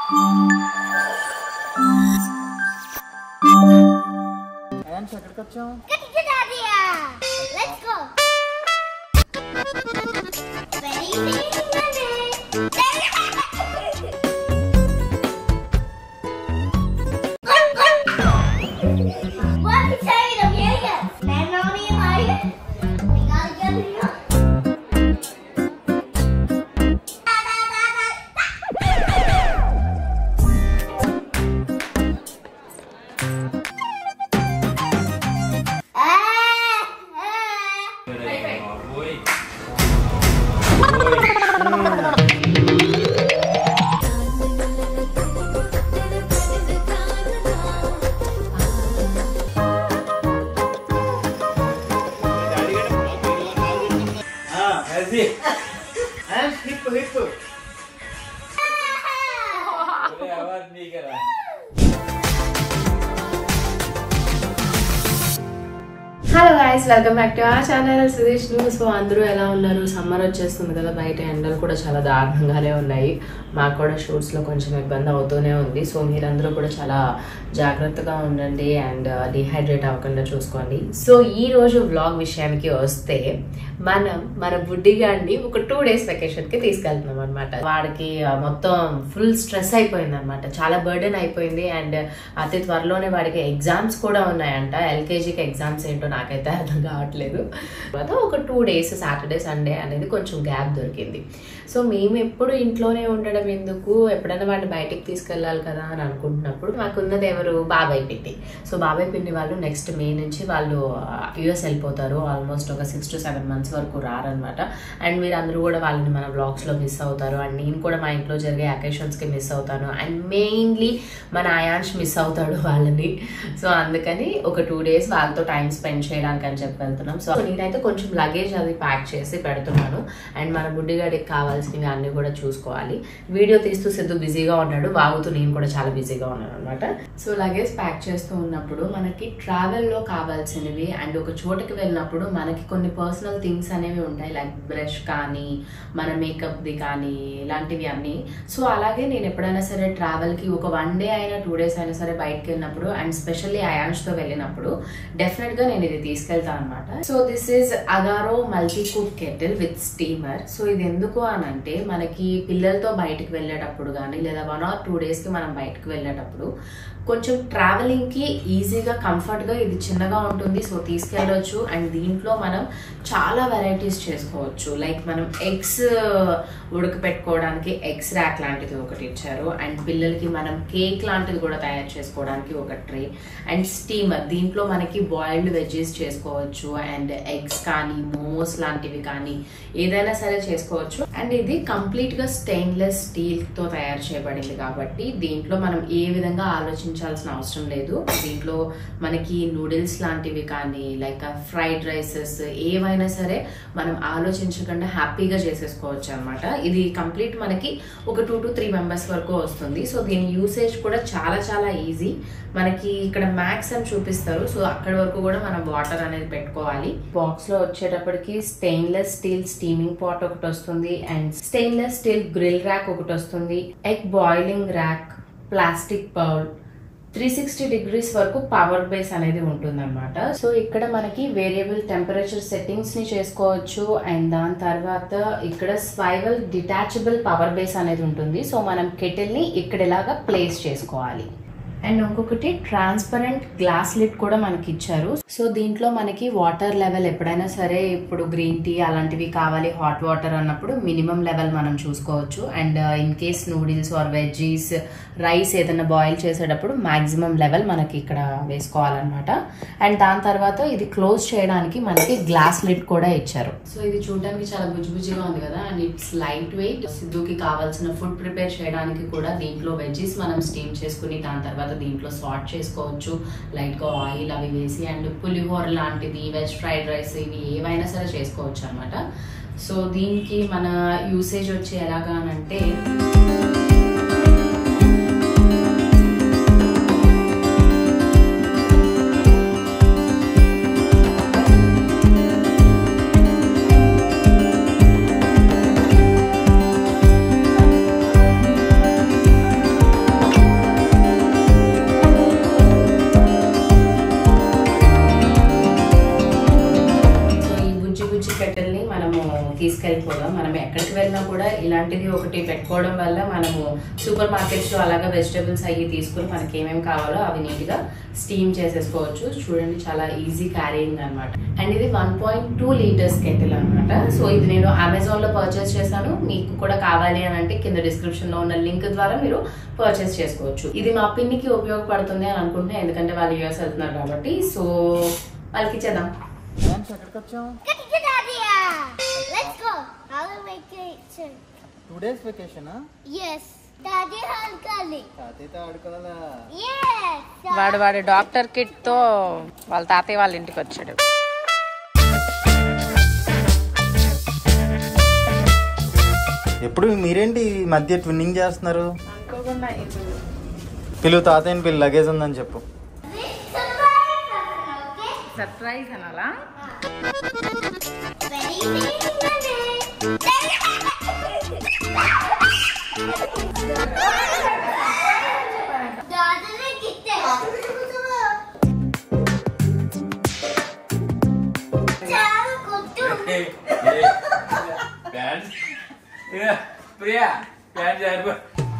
Ions ఎక్కడికి వచ్చాం Let's go. Ready, ready, ready. What is saying of here? Stand on the line. We gotta get it up. Ah, ah. Ayansh hip hip hello guys welcome back to our channel Sudheesh news so అందరూ ఎలా ఉన్నారు summer వచ్చేస్తుంది కదా బయట ఎండలు కూడా చాలా దారుణంగానే ఉన్నాయి మాకు కూడా షూట్స్లో కొంచెం ఇబ్బంది అవుతూనే ఉంది సో మీరందరూ కూడా చాలా జాగ్రత్తగా ఉండండి అండ్ డిహైడ్రేట్ అవ్వకుండా చూసుకోండి సో ఈ రోజు వ్లాగ్ విషయానికి వస్తే మనం మన బుడ్డిగాడిని ఒక టూ డేస్ వెకేషన్కి తీసుకెళ్తున్నాం అనమాట వాడికి ఆ, మొత్తం ఫుల్ స్ట్రెస్ అయిపోయింది అనమాట చాలా బర్డెన్ అయిపోయింది అండ్ అతి త్వరలోనే వాడికి ఎగ్జామ్స్ కూడా ఉన్నాయంట ఎల్కేజీకి ఎగ్జామ్స్ ఏంటో నాకైతే అర్థం కావట్లేదు తర్వాత ఒక టూ డేస్ సాటర్డే సండే అనేది కొంచెం గ్యాప్ దొరికింది సో మేము ఎప్పుడు ఇంట్లోనే ఉండడం ఎందుకు ఎప్పుడైనా వాడిని బయటికి తీసుకెళ్ళాలి కదా అని అనుకుంటున్నప్పుడు మాకున్నది ఎవరు బాబాయ్ పిన్ని సో బాబాయ్ పిన్ని వాళ్ళు నెక్స్ట్ మే నుంచి వాళ్ళు యుఎస్ వెళ్ళిపోతారు ఆల్మోస్ట్ ఒక సిక్స్ టు సెవెన్ మంత్స్ వరకు రారనమాట అండ్ మీరు అందరూ కూడా వాళ్ళని మన బ్లాగ్స్లో మిస్ అవుతారు అండ్ నేను కూడా మా ఇంట్లో జరిగే అకేషన్స్కి మిస్ అవుతాను అండ్ మెయిన్లీ మన అయాన్ష్ మిస్ అవుతాడు వాళ్ళని సో అందుకని ఒక టూ డేస్ వాళ్ళతో టైం స్పెండ్ చేయడానికి అని చెప్పి వెళ్తున్నాం సో నేనైతే కొంచెం లగేజ్ అది ప్యాక్ చేసి పెడుతున్నాను అండ్ మన బుడ్డిగాడికి కావాల్సినవి అన్ని కూడా చూసుకోవాలి వీడియో తీస్తూ సిద్ధు బిజీగా ఉన్నాడు వాగుతూ నేను కూడా చాలా బిజీగా ఉన్నాను అనమాట సో లగేజ్ ప్యాక్ చేస్తూ ఉన్నప్పుడు మనకి ట్రావెల్లో కావాల్సినవి అండ్ ఒక చోటుకి వెళ్ళినప్పుడు మనకి కొన్ని పర్సనల్ థింగ్స్ అనేవి ఉంటాయి లైక్ బ్రష్ కానీ మన మేకప్ది కానీ ఇలాంటివి అన్నీ సో అలాగే నేను ఎప్పుడైనా సరే ట్రావెల్కి ఒక వన్ డే అయినా టూ డేస్ అయినా సరే బయటకు వెళ్ళినప్పుడు అండ్ స్పెషల్లీ అయాన్స్తో వెళ్ళినప్పుడు డెఫినెట్గా నేను ఇది తీసుకెళ్తాను అనమాట so this is Agaro multi cook kettle with steamer so ఇది ఎందుకు అని అంటే మనకి పిల్లలతో బయటకు వెళ్ళేటప్పుడు కానీ లేదా వన్ ఆర్ టూ డేస్కి మనం బయటకు వెళ్ళేటప్పుడు కొంచెం ట్రావెలింగ్కి ఈజీగా కంఫర్ట్గా ఇది చిన్నగా ఉంటుంది సో తీసుకెళ్ళవచ్చు అండ్ దీంట్లో మనం చాలా వెరైటీస్ చేసుకోవచ్చు లైక్ మనం ఎగ్స్ ఉడకపెట్టుకోవడానికి ఎగ్స్ ర్యాక్ లాంటిది ఒకటి ఇచ్చారు అండ్ పిల్లలకి మనం కేక్ లాంటిది కూడా తయారు చేసుకోవడానికి ఒక ట్రే అండ్ స్టీమర్ దీంట్లో మనకి బాయిల్డ్ వెజ్జెస్ చేసుకోవచ్చు అండ్ ఎగ్స్ కానీ మోమోస్ లాంటివి కానీ ఏదైనా సరే చేసుకోవచ్చు అండ్ ఇది కంప్లీట్ గా స్టెయిన్లెస్ స్టీల్ తో తయారు చేయబడింది కాబట్టి దీంట్లో మనం ఏ విధంగా ఆలోచించాల్సిన అవసరం లేదు దీంట్లో మనకి నూడిల్స్ లాంటివి కానీ లైక్ ఫ్రైడ్ రైసెస్ ఏవైనా సరే మనం ఆలోచించకుండా హ్యాపీగా చేసేసుకోవచ్చు అనమాట ఇది కంప్లీట్ మనకి ఒక టూ టు త్రీ మెంబర్స్ వరకు వస్తుంది సో దీని యూసేజ్ కూడా చాలా చాలా ఈజీ మనకి ఇక్కడ మ్యాక్స్ అని చూపిస్తారు సో అక్కడ వరకు కూడా మనం వాటర్ అనేది పెట్టుకోవాలి బాక్స్ లో వచ్చేటప్పటికి స్టెయిన్లెస్ స్టీల్ స్టీమింగ్ పాట్ ఒకటి వస్తుంది and stainless steel grill rack ఒకటి వస్తుంది egg boiling rack plastic bowl three sixty degrees వరకు పవర్ బేస్ అనేది ఉంటుందన్నమాట సో ఇక్కడ మనకి వేరియబుల్ టెంపరేచర్ సెట్టింగ్స్ ని చేసుకోవచ్చు అండ్ దాని తర్వాత ఇక్కడ స్వైవల్ డిటాచబుల్ పవర్ బేస్ అనేది ఉంటుంది సో మనం కెటిల్ ని ఇక్కడ ఇలాగా ప్లేస్ చేసుకోవాలి అండ్ ఇంకొకటి ట్రాన్స్పరెంట్ గ్లాస్ లిడ్ కూడా మనకి ఇచ్చారు సో దీంట్లో మనకి వాటర్ లెవెల్ ఎప్పుడైనా సరే ఇప్పుడు గ్రీన్ టీ అలాంటివి కావాలి హాట్ వాటర్ అన్నప్పుడు మినిమం లెవెల్ మనం చూసుకోవచ్చు and in case noodles or veggies rice ఏదైనా బాయిల్ చేసేటప్పుడు మాక్సిమం లెవెల్ మనకి ఇక్కడ వేసుకోవాలన్నమాట అండ్ దాని తర్వాత ఇది క్లోజ్ చేయడానికి మనకి గ్లాస్ లిడ్ కూడా ఇచ్చారు సో ఇది చూడడానికి చాలా బుజ్జిబుజ్జిగా ఉంది కదా అండ్ ఇట్స్ లైట్ వెయిట్ సిద్ధుకి కావాల్సిన ఫుడ్ ప్రిపేర్ చేయడానికి కూడా దీంట్లో వెజ్జీస్ మనం స్టీమ్ చేసుకుని దాని తర్వాత దీంట్లో సాట్ చేసుకోవచ్చు లైట్గా ఆయిల్ అవి వేసి అండ్ పులిహోర లాంటిది వెజ్ ఫ్రైడ్ రైస్ ఇవి ఏవైనా సరే చేసుకోవచ్చు అనమాట సో దీనికి మన యూసేజ్ వచ్చి ఎలాగా అని అంటే అలాంటిది ఒకటి పెట్టుకోవడం వల్ల మనము సూపర్ మార్కెట్స్ లో అలాగా వెజిటబుల్స్ అవి తీసుకుని మనకి ఏమేమి కావాలో అవి నీట్ గా స్టీమ్ చేసేసుకోవచ్చు చూడండి చాలా ఈజీ క్యారీయింగ్ అనమాట అండ్ ఇది one point two litres kettle అనమాట సో ఇది నేను అమెజాన్ లో పర్చేస్ చేశాను మీకు కూడా కావాలి అని అంటే కింద డిస్క్రిప్షన్ లో ఉన్న లింక్ ద్వారా మీరు పర్చేస్ చేసుకోవచ్చు ఇది మా పిన్నికి ఉపయోగపడుతుంది అని అనుకుంటున్నాను ఎందుకంటే వాళ్ళు యూఎస్ వెళ్తున్నారు కాబట్టి సో వాళ్ళకి ఇచ్చేద్దాం ఎక్కడికి వచ్చాం Get to Nadia! Let's go. How to make it? Two days vacation Yes. Daddy Hankali. తాతయ్యతో ఆడుకోవాలా Yes. వాడు వాడి డాక్టర్ కిట్ తో వాళ్ళ తాతయ్య వాళ్ళ ఇంటికి వచ్చాడు ఎప్పుడు మీరేంటి ఈ మధ్య ట్విన్నింగ్ చేస్తున్నారు పిలువు తాతయ్యని పిల్లు లగేజ్ ఉందని చెప్పు Okay? సర్ప్రైజ్ అనాలా Ready, ready, ready. Daddy gitti. చాలా కొట్టు ప్యాంట్ ప్రియా ప్యాంట్ జారిపో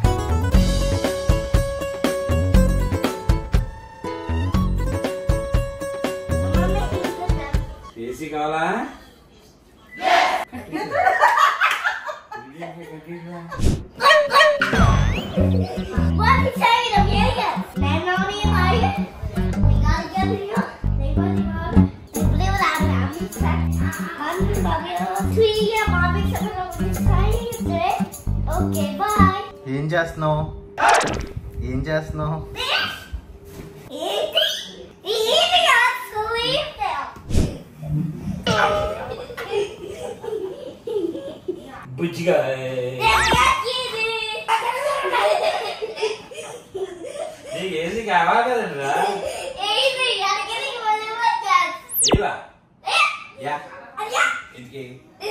ఏసీ కావాలా What is saying of Vegas? Melanie and Maya? We gotta get here. They put it on. They believe it out of I'm Mommy, three, yeah, mommy, seven of this side. Okay, bye. ఏం చేస్తున్నావు ఏం చేస్తున్నావు Easy. Easy, I'm sleep now. బుజ్జిగా నీకు AC కావాలి కదండి రా ఏవా యా ఇంటికి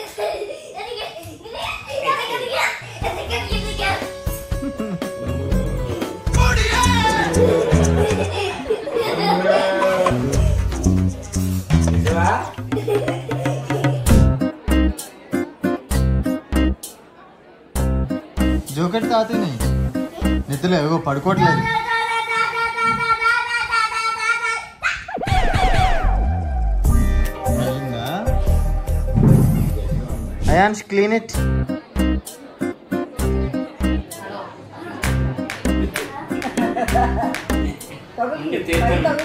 ఏవా జోకెట్ తాతయ్యని నిద్రలో ఏవో పడుకోవట్లేదు అయిందా అయాన్ష్ క్లీన్ ఇట్ ఇంక తీర్థం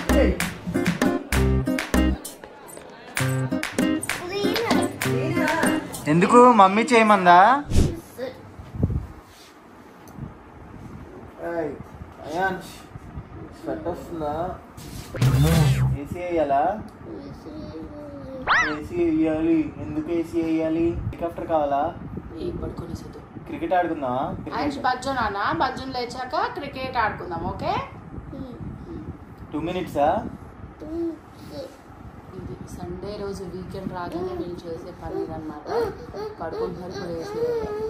ఎందుకు మమ్మీ చేయమందా అయాన్ష్ స్వెట్ వస్తుందా ఏసీ వేయాలా ఏసీ వేయాలి ఎందుకు ఏసీ వేయాలి హెలికాప్టర్ కావాలా పడుకునేసేది క్రికెట్ ఆడుకుందామా ఆయన బజ్జు నాన్న బజ్జును లేచాక క్రికెట్ ఆడుకుందాం ఓకే టూ మినిట్సా ఇది సండే రోజు వీకెండ్ రాగానే వీళ్ళు చేసే పని ఇదన్నమాట పడుకుంటున్నారు ఇప్పుడు వేసి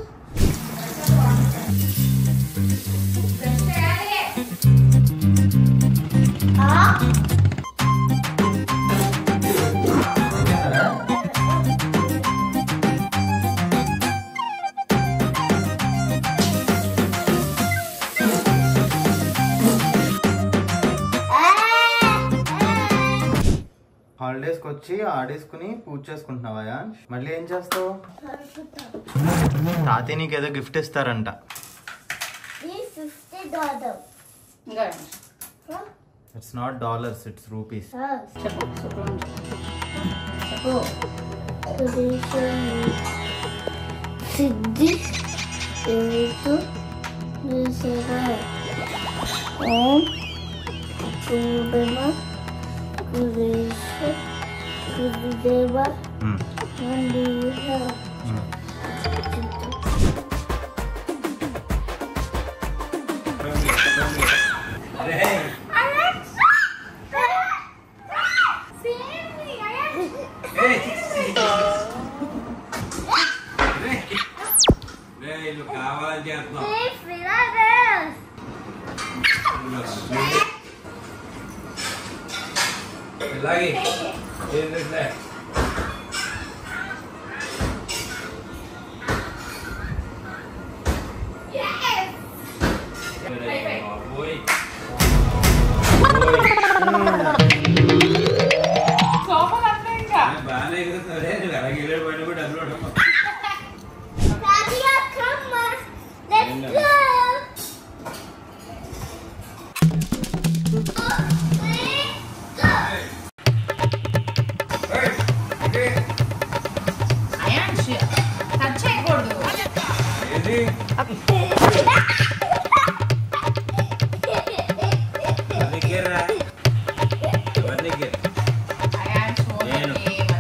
హాలిడేస్కి వచ్చి ఆడేసుకుని పూజ చేసుకుంటున్నావా అయాన్ష్ మళ్ళీ ఏం చేస్తావు తాతయ్య నీకు ఏదో గిఫ్ట్ ఇస్తారంట ఇంకా it's not dollars it's rupees చెప్పు శుభ్రం చెప్పు సిద్ధి ఏతు ఓం గురుదేవ గురేశ గురుదేవ మందిర అరే రే ఇల్లు కావాలని చేస్తున్నాం ఇలాగే ఏంటంటే ఎవరి దగ్గర రా? ఎవరి దగ్గర? నేను.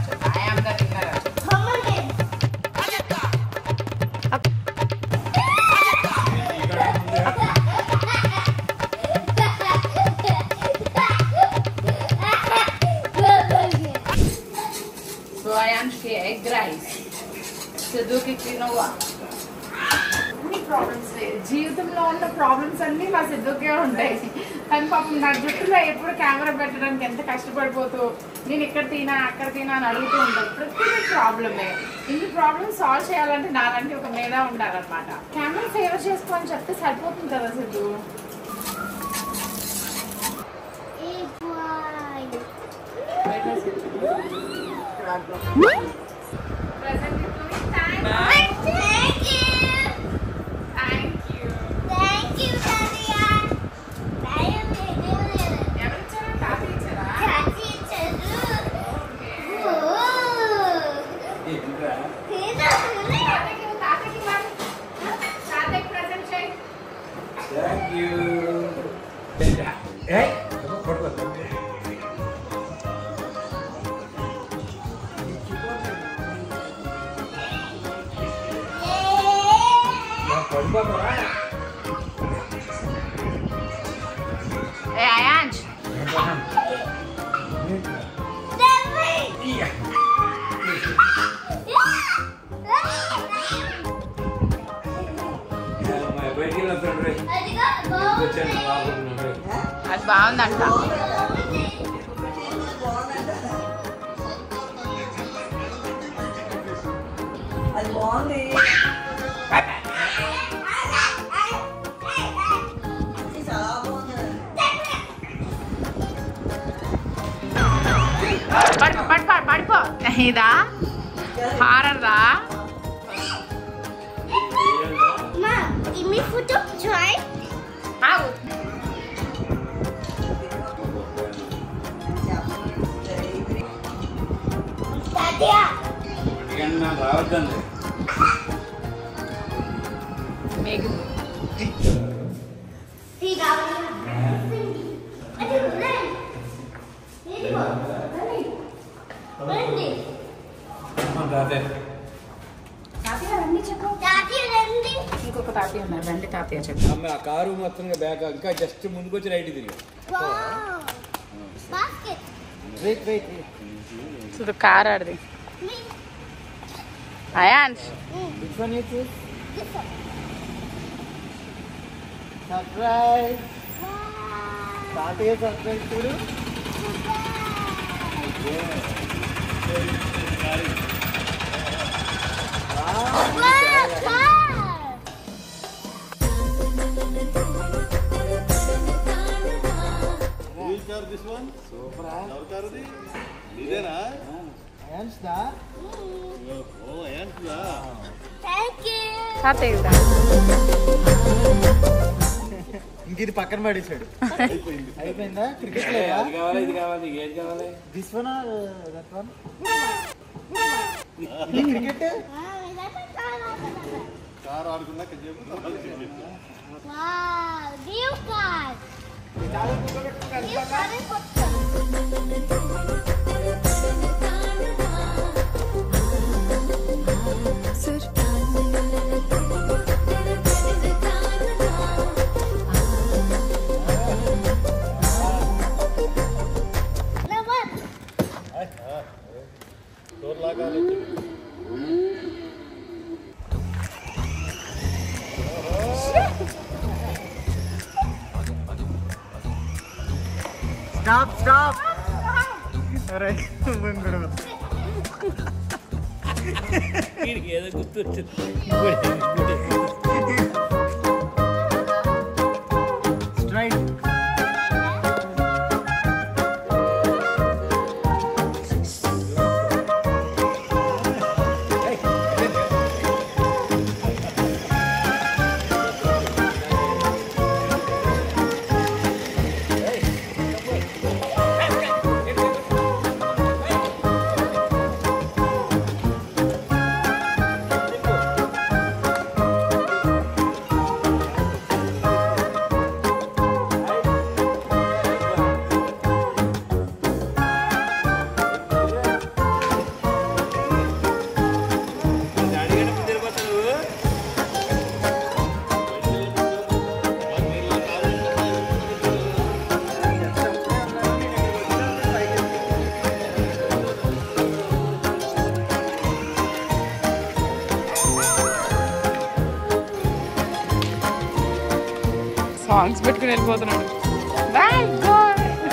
సో అయాన్స్కి ఎగ్ రైస్ సిద్ధుకి కినోవా అన్ని ప్రాబ్లమ్స్ జీవితంలో ఉన్న ప్రాబ్లమ్స్ అన్ని మా సిద్ధుకే ఉంటాయి కానీ పాపం నా జుట్టులో ఎప్పుడు కెమెరా పెట్టడానికి ఎంత కష్టపడిపోతూ నేను ఇక్కడ తినా అక్కడ తినా అని అడుగుతూ ఉంటాను ప్రతిదీ ప్రాబ్లమే ఇన్ని ప్రాబ్లమ్స్ సాల్వ్ చేయాలంటే నాలాంటి ఒక మేధ ఉండాలన్నమాట కెమెరా సేవ్ చేసుకో అని చెప్తే సరిపోతుంది కదా Siddhu Present including time. Thank you. Thank you. Thank you, Dadiya. Thank you. ఎవరిచ్చారా తాత ఇచ్చారా Catchy children. Okay Ooh. ఏంట్రా? తాతకి తాతకి మరి తాతకి ప్రెజెంట్ చేయి Thank you. ఏయ్, పట్టుకో. నా పడిపోతావా? ఏ అయాంష్ ఇయ్య. మా బయటికి వెళ్ళొస్తాడు రే. వచ్చాను బాగున్నాడు రే. అది బాగుందంట అది బాగుంది చాలా బాగుంది పడిపో పడిపో పడిపో ఇదా హారర్దా Mom, give me photo. Try. ఆగు Dadiya. అందుకని నాకు రావద్దండి మీకు See that one? I do run. Here you go. Running. Running. రాదే Daddy, running. ఇంకొక తాతయ్య ఉన్నారు రండి తాతయ్య చెప్పు అమ్మ ఆ కారు మొత్తం బ్యాగ్ ఇంకా జస్ట్ ముందుకు వచ్చి రైట్ తిరిగి Wow. Basket. వెయిట్ వెయిట్ చూడు కార్ ఆడది Me. Ayansh which one you choose This one. Surprise Wow. తాతయ్య సర్ప్రైజ్ చూడు Wow, car. అయాన్స్ దా Thank you. తాతయ్య ఇంక ఇది పక్కన పడేసాడు అయిపోయిందా క్రికెట్ లేదా అది కావాలి ఇది కావాలి నీకు ఏది కావాలి this one or that one ఇది cricket Wow, is that a car? Car ఆడుకున్నా చెప్పు Wow, new car. New car is what? Now what? Door లాగాలి స్టాప్ స్టాప్ అరే ముందు వీడికి ఏదో గుర్తు వచ్చింది స్ట్రైట్ ఆ సాంగ్స్ పెట్టుకుని వెళ్ళిపోతున్నాడు Bad boy.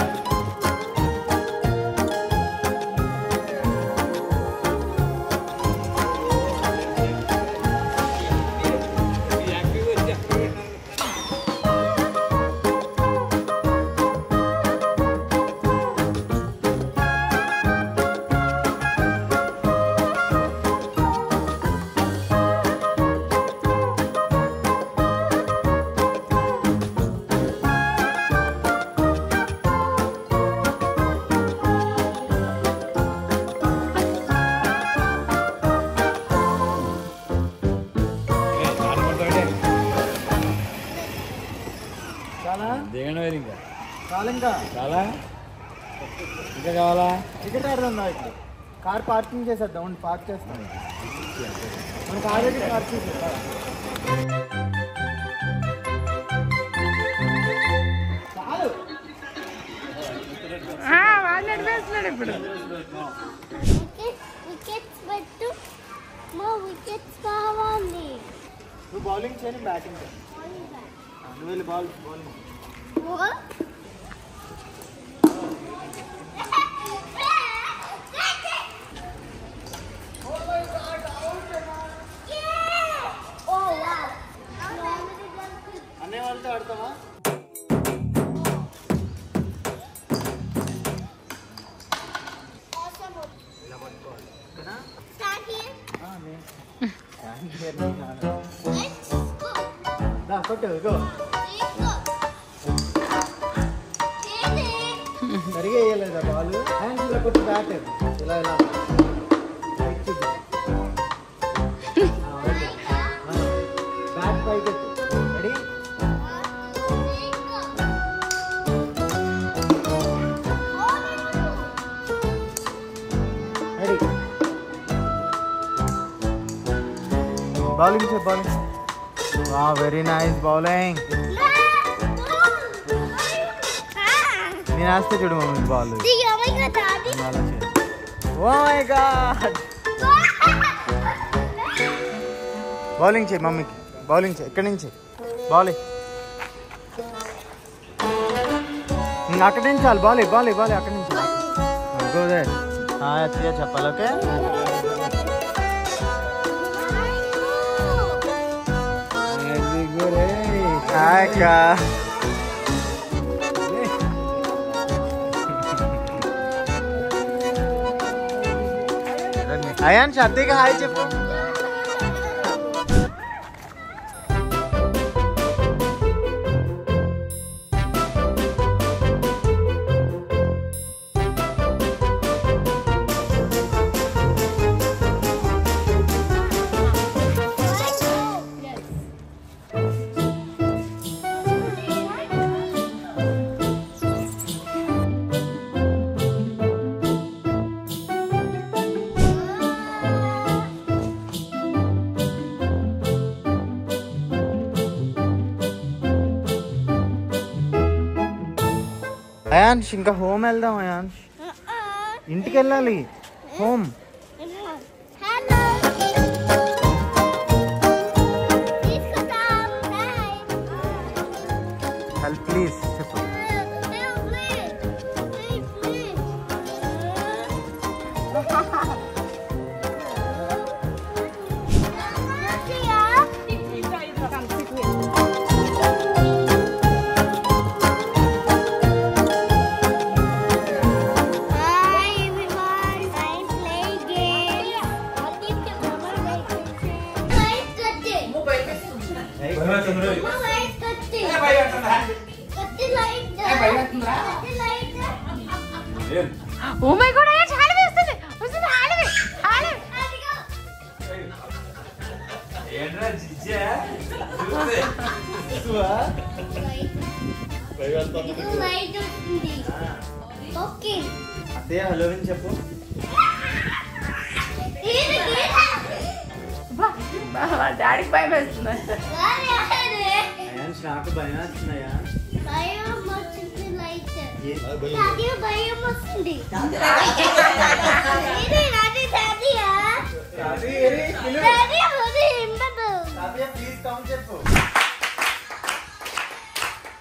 దిగండి వేరు ఇంకా చాలా ఇంకా చాలా ఇంకా కావాలా టికెట్ ఆడదాం ఇప్పుడు కార్ పార్కింగ్ చేసేద్దాం ఉండి పార్క్ చేస్తాం మనకు ఆల్రెడీ పార్కింగ్ చేద్దాం చాలు ఆ, వాడు నడిపేస్తున్నాడు ఇప్పుడు వికెట్స్ పెట్టు మా వికెట్స్ కావాలి నువ్వు బౌలింగ్ చేయని బ్యాటింగ్ చేయి నువ్వు వెళ్ళి బాల్ బౌలింగ్ Oh wow! అనే వాళ్ళతో ఆడతావా Stand here. Let's go. దా కొట్టు ఇగో Let's go. Hey, సరిగా వేయలేదా బాల్ హ్యాండ్స్ ఇలా కొట్టు బ్యాట్ ఇలా ఇలా రైట్ చూడు బ్యాట్ పైకి రెడీ రెడీ బౌలింగ్ చే బౌలింగ్ వా వెరీ నైస్ బౌలింగ్ నేను వేస్తే చూడు మమ్మీ బాల్ అలా చేయి ఓ మై గాడ్ బౌలింగ్ చేయి మమ్మీకి బౌలింగ్ చేయి ఇక్కడి నుంచి బౌలింగ్ అక్కడి నుంచి చాలు బాల్ బాల్ బాల్ అక్కడి నుంచి గోదే అత్తయ్య చెప్పాలి ఓకే హాయ్ అక్క అయాన్ అత్తయ్యకి హాయ్ చెప్పు అయాన్ష్ ఇంకా హోమ్ వెళ్దాం అయాన్ష్ ఇంటికి వెళ్ళాలి హోమ్ Hello. తీసుకుంటాం. Bye. హెల్ప్ ప్లీజ్ చెప్పు Help, please. Please, please. Hi everyone, I'm playing games. Light cutting. Mama, light cutting. Cutting light. Cutting light. Oh my God అయ్యా చాలా వేస్తుంది వస్తుంది హాలివే హాలివే అదిగో. ఏంట్రా జిజ్జా ఇదిగో light వస్తుంది. Okay. అత్తయ్య హలో అని చెప్పు ఇది డాడీకి భయం వేస్తుంది అయాన్ష్ నాకు భయం వేస్తుంది అయాన్ష్ భయం వచ్చింది లైట్ ఏ- డాడీ భయం వస్తుంది ఇది నాది డాడీయా తాతయ్య ఏరి, పిలు. డాడీ అది ఉండదు తాతయ్య ప్లీజ్ కమ్ చెప్పు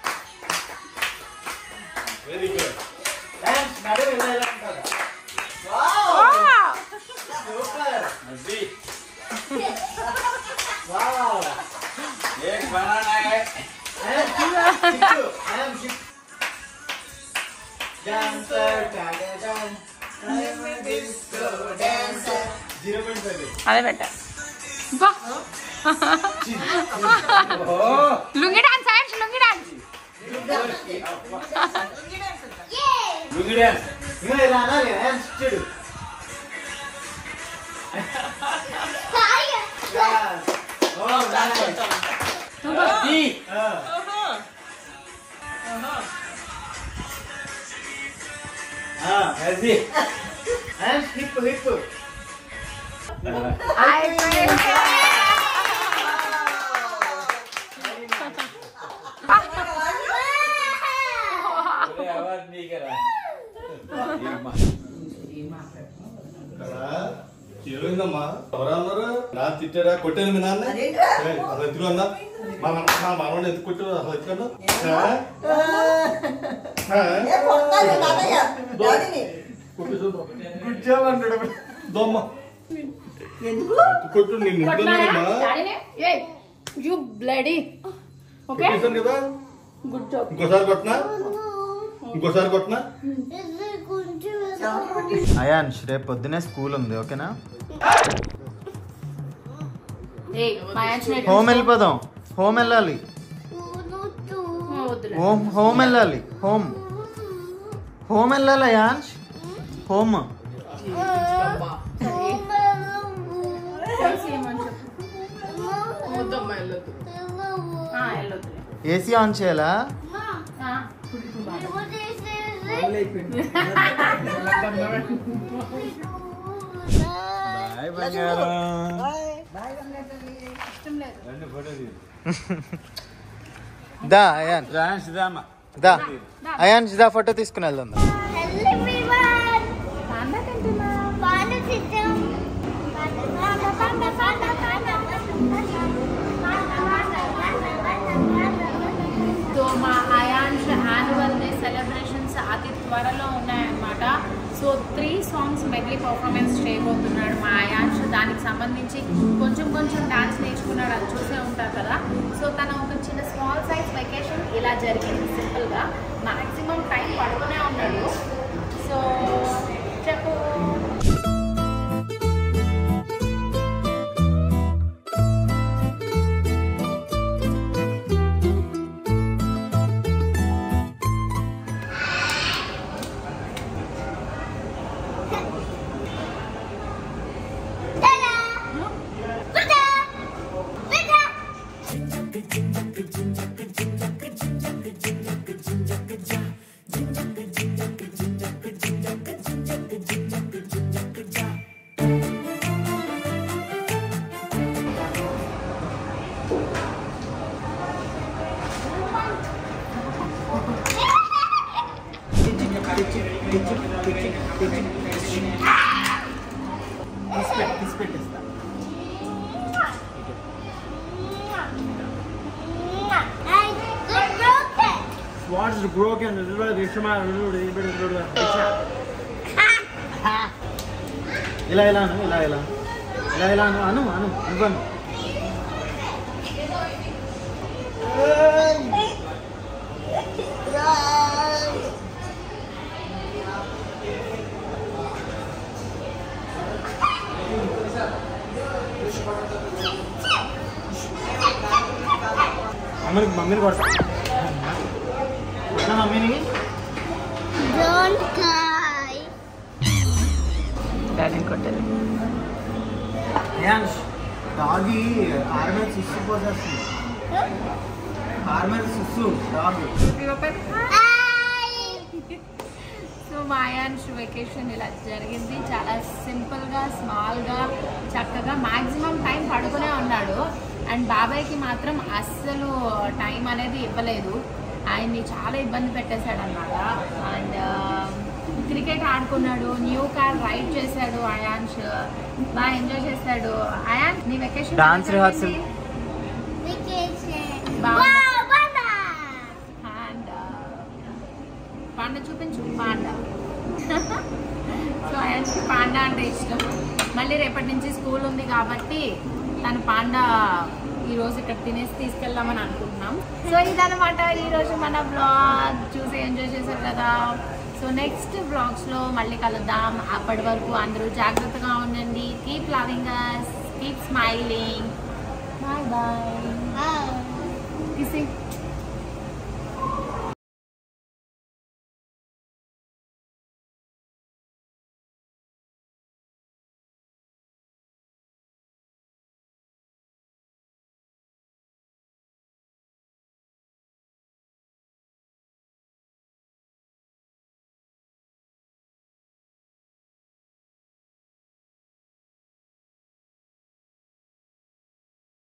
జీరో పాయింట్ ఫైవ్ అదే పెట్ట బా lungi dance Ayush lungi dance lungi dance ఇంకా ఇలా అనాలి డ్యాన్స్ చూడు ఓ అది హిప్ హిప్ అవార్డు నీకేరా ఏమైందమ్మా ఎవరా అన్నారు నా తిట్టాడా కొట్టాను మీ నాన్న అదేంట్రా? ఏయ్, అసలు ఎందుకు అన్నా మా మన- మా మనవాడిని ఎందుకు కొట్టాడు అసలు ఎందుకన్నా ఏ కొడతాను తాతయ్య డాడీని కూర్చోమన్నాడు దొమ్మ ఎందుకు కొట్టు నేను ఇంట్లోనేమ్మా యూ బ్లడీ ఓకే కొట్టేశాను కదా గుడ్ జాబ్ ఇంకోసారి కొట్టినా ఇంకోసారి కొట్టినా అయాన్ష్ రేపు పొద్దునే స్కూల్ ఉంది ఓకేనా హోమ్ వెళ్ళిపోదాం హోమ్ వెళ్ళాలి హోమ్ హోమ్ వెళ్ళాలి హోమ్ హోమ్ వెళ్ళాలి అయాన్ష్ హోమ్ ఏసీ ఆన్ చేయాలా బాయ్ బంగారం దా అయాన్ డాన్స్ దామా దా అయాన్ దా ఫోటో తీసుకుని వెళ్దాం దా. సో మా అయాన్ష్ యాన్యువల్ డే సెలబ్రేషన్స్ అతి త్వరలో ఉన్నాయన్నమాట so three songs medley performance చేయబోతున్నాడు మా అయాన్ష్ దానికి సంబంధించి కొంచెం కొంచెం డాన్స్ నేర్చుకున్నాడు అది చూసే ఉంటారు కదా సో తన ఒక చిన్న స్మాల్ సైజ్ వెకేషన్ ఇలా జరిగింది సింపుల్గా మ్యాక్సిమం టైం పడుతూనే ఉన్నాడు సో చెప్పు వాట్స్ బ్రోకెన్ ఇలా ఇలా అను ఇలా ఇలా ఇలా ఇలా అను అను అను ఇవ్వను మమ్మీని మమ్మీని కొడతా కొడతా మమ్మీని Don't cry. డాడీ కొట్టేది యాంష్ డాగి కార్ మీద సుస్సు పోసేస్తుంది కార్ మీద సుస్సు డాగ్ సో మాయాన్ష్ వెకేషన్ ఇలా జరిగింది చాలా సింపుల్గా స్మాల్గా చక్కగా మ్యాక్సిమం టైం పడుకునే ఉన్నాడు అండ్ బాబాయ్కి మాత్రం అస్సలు టైం అనేది ఇవ్వలేదు ఆయన్ని చాలా ఇబ్బంది పెట్టేశాడు అనమాట అండ్ క్రికెట్ ఆడుకున్నాడు న్యూ కార్ రైడ్ చేశాడు అయాన్ష్ బాగా ఎంజాయ్ చేశాడు అయాన్ నీ vacation Dance rehearsal. Vacation. Bye. Wow, Baba. And panda చూపించు పాండ సో ఆయనకి పాండా అంటే ఇష్టం మళ్ళీ రేపటి నుంచి స్కూల్ ఉంది కాబట్టి తను పాండా ఈ రోజు ఇక్కడ తినేసి తీసుకెళ్దామని అనుకుంటున్నాం సో ఇదనమాట ఈ రోజు మన బ్లాగ్ చూసి ఎంజాయ్ చేశారు కదా సో నెక్స్ట్ బ్లాగ్స్లో మళ్ళీ కలుద్దాం అప్పటి వరకు అందరూ జాగ్రత్తగా ఉండండి keep loving us keep smiling bye bye kissing